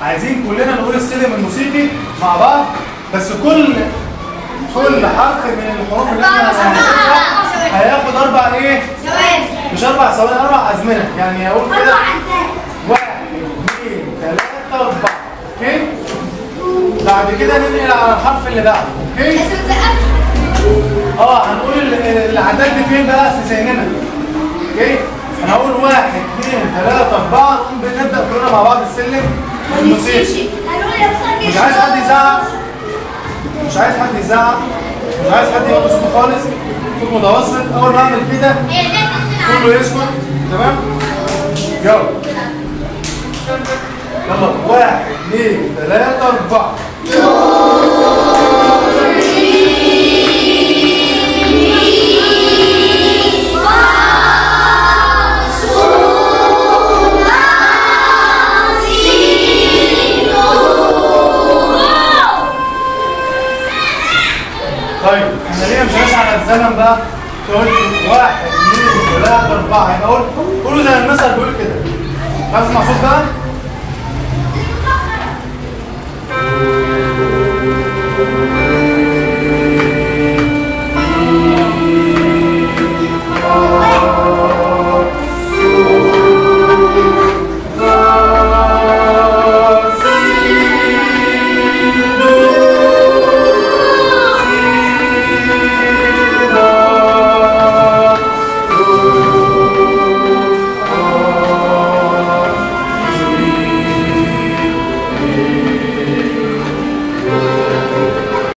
عايزين كلنا نقول السلم الموسيقي مع بعض بس كل كل حرف من الحروف اللي احنا هنعملها هياخد اربع ايه؟ مش اربع ثواني اربع ازمنه يعني هقول كده واحد اثنين ثلاثة أربعة اوكي؟ بعد كده ننقل على الحرف اللي بعده اوكي؟ اه هنقول ال- الاعداد دي فين بقى في ذهننا اوكي؟ انا هقول واحد اثنين ثلاثة أربعة نقوم بنبدأ كلنا مع بعض السلم الموسيقي مش عايز حد يزعق مش عايز حد يزعق مش عايز حد يوطي صوته خالص صوت متوسط اول ما اعمل كده كله يسكت تمام يلا يلا واحد اثنين ثلاثة أربعة طيب احنا ليه مش ماشي على الزمن بقى؟ تقول لي واحد اثنين ثلاثة أربعة يبقى أقول قولوا زي المثل بيقول كده عايز اسمع صوت بقى؟